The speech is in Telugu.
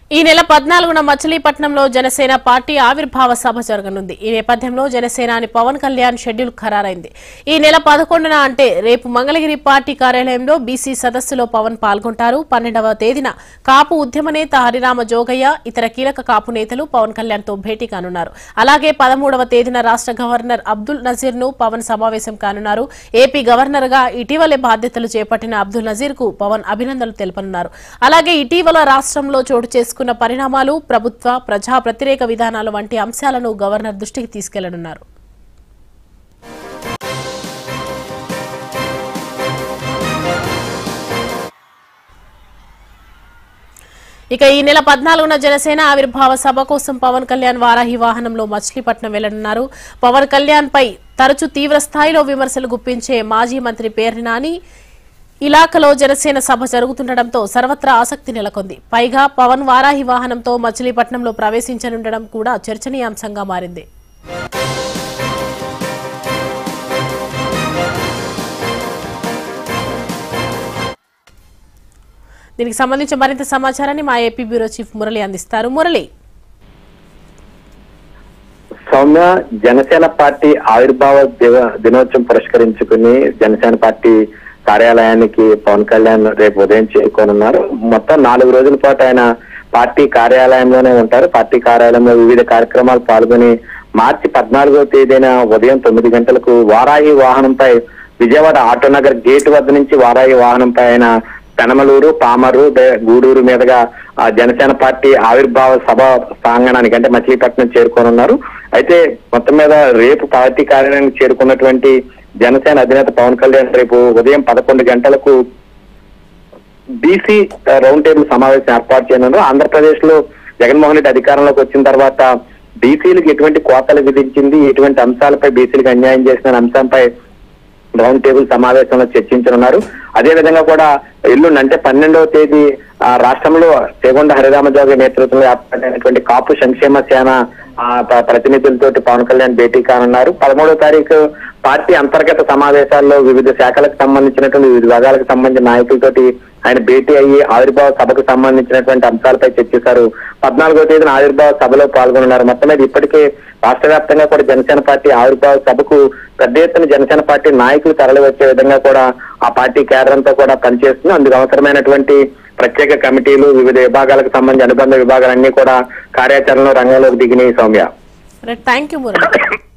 ఈ నెల పద్నాలుగున మచిలీపట్నంలో జనసేన పార్టీ ఆవిర్భావ సభ జరగనుంది ఈ నేపథ్యంలో జనసేనాని పవన్ కళ్యాణ్ షెడ్యూల్ ఖరారైంది ఈ నెల పదకొండున అంటే రేపు మంగళగిరి పార్టీ కార్యాలయంలో బీసీ సదస్సులో పవన్ పాల్గొంటారు పన్నెండవ తేదీన కాపు ఉద్యమ నేత హరిరామ జోగయ్య ఇతర కీలక కాపు నేతలు పవన్ కళ్యాణ్ తో భేటీ కానున్నారు అలాగే పదమూడవ తేదీన రాష్ట్ర గవర్నర్ అబ్దుల్ నజీర్ ను పవన్ సమావేశం కానున్నారు ఏపీ గవర్నర్ గా ఇటీవలే బాధ్యతలు చేపట్టిన అబ్దుల్ నజీర్ కు పవన్ అభినందనలు తెలుపనున్నారు అలాగే ఇటీవల రాష్ట్రంలో చోటు చేసుకున్న పరిణామాలు ప్రభుత్వ ప్రజా వ్యతిరేక విధానాలు వంటి అంశాలను గవర్నర్ దృష్టికి తీసుకెళ్లనున్నారు ఇక ఈ నెల పద్నాలుగున జనసేన ఆవిర్భావ సభ కోసం పవన్ కళ్యాణ్ వారాహి వాహనంలో మచిలీపట్నం వెళ్లనున్నారు పవన్ కళ్యాణ్ పై తరచూ తీవ్ర స్థాయిలో విమర్శలు గుప్పించే మాజీ మంత్రి పేర్ని నాని ఇలాఖలో జనసేన సభ జరుగుతుండటంతో సర్వత్రా ఆసక్తి నెలకొంది పైగా పవన్ వారాహి వాహనంతో మచిలీపట్నంలో ప్రవేశించనుండడం కూడా చర్చనీయాంశంగా మారింది దీనికి సంబంధించి మరింత సమాచారాన్ని మా ఏపీ బ్యూరో చీఫ్ మురళి అందిస్తారు మురళి సౌమ్య జనసేన పార్టీ ఆవిర్భావ దివ- దినోత్సవం పురస్కరించుకుని జనసేన పార్టీ కార్యాలయానికి పవన్ కళ్యాణ్ రేపు ఉదయం చేరుకోనున్నారు మొత్తం నాలుగు రోజుల పాటు ఆయన పార్టీ కార్యాలయంలోనే ఉంటారు పార్టీ కార్యాలయంలో వివిధ కార్యక్రమాలు పాల్గొని మార్చి పద్నాలుగో తేదీన ఉదయం తొమ్మిది గంటలకు వారాహి వాహనంపై విజయవాడ ఆటోనగర్ గేట్ వద్ద నుంచి వారాహి వాహనంపై ఆయన పెనమలూరు పామరు దే- గూడూరు మీదుగా ఆ జనసేన పార్టీ ఆవిర్భావ సభ ప్రాంగణానికి అంటే మచిలీపట్నం చేరుకోనున్నారు అయితే మొత్తం మీద రేపు పార్టీ కార్యాలయానికి చేరుకున్నటువంటి జనసేన అధినేత పవన్ కళ్యాణ్ రేపు ఉదయం పదకొండు గంటలకు బీసీ రౌండ్ టేబుల్ సమావేశం ఏర్పాటు చేయనున్నారు ఆంధ్రప్రదేశ్ లో జగన్మోహన్ రెడ్డి అధికారంలోకి వచ్చిన తర్వాత బీసీలకు ఎటువంటి కోతలు విధించింది ఎటువంటి అంశాలపై బీసీలకు అన్యాయం చేసిన అంశంపై రౌండ్ టేబుల్ సమావేశంలో చర్చించనున్నారు అదే విధంగా కూడా ఎల్లుండి అంటే పన్నెండవ తేదీ ఆ, రాష్ట్రంలో చేగొండ హరిరామజోగి నేతృత్వంలో ఏర్పడినటువంటి కాపు సంక్షేమ సేన ఆ, ప- ప్రతినిధులతోటి పవన్ కళ్యాణ్ భేటీ కానున్నారు పదమూడవ తారీఖు పార్టీ అంతర్గత సమావేశాల్లో వివిధ శాఖలకు సంబంధించినటువంటి వివిధ విభాగాలకు సంబంధించిన నాయకులతోటి ఆయన భేటీ అయ్యి ఆవిర్భావ సభకు సంబంధించినటువంటి అంశాలపై చర్చిస్తారు పద్నాలుగో తేదీన ఆవిర్భావ సభలో పాల్గొన్నారు మొత్తం మీద ఇప్పటికే రాష్ట్ర వ్యాప్తంగా కూడా జనసేన పార్టీ ఆవిర్భావ సభకు పెద్ద ఎత్తున జనసేన పార్టీ నాయకులు తరలి వచ్చే విధంగా కూడా ఆ పార్టీ కేడర్ అంతా కూడా పనిచేస్తుంది అందుకు అవసరమైనటువంటి ప్రత్యేక కమిటీలు వివిధ విభాగాలకు సంబంధించి అనుబంధ విభాగాలన్నీ కూడా కార్యాచరణలో రంగంలోకి దిగినాయి సౌమ్య థ్యాంక్ యూ మురళి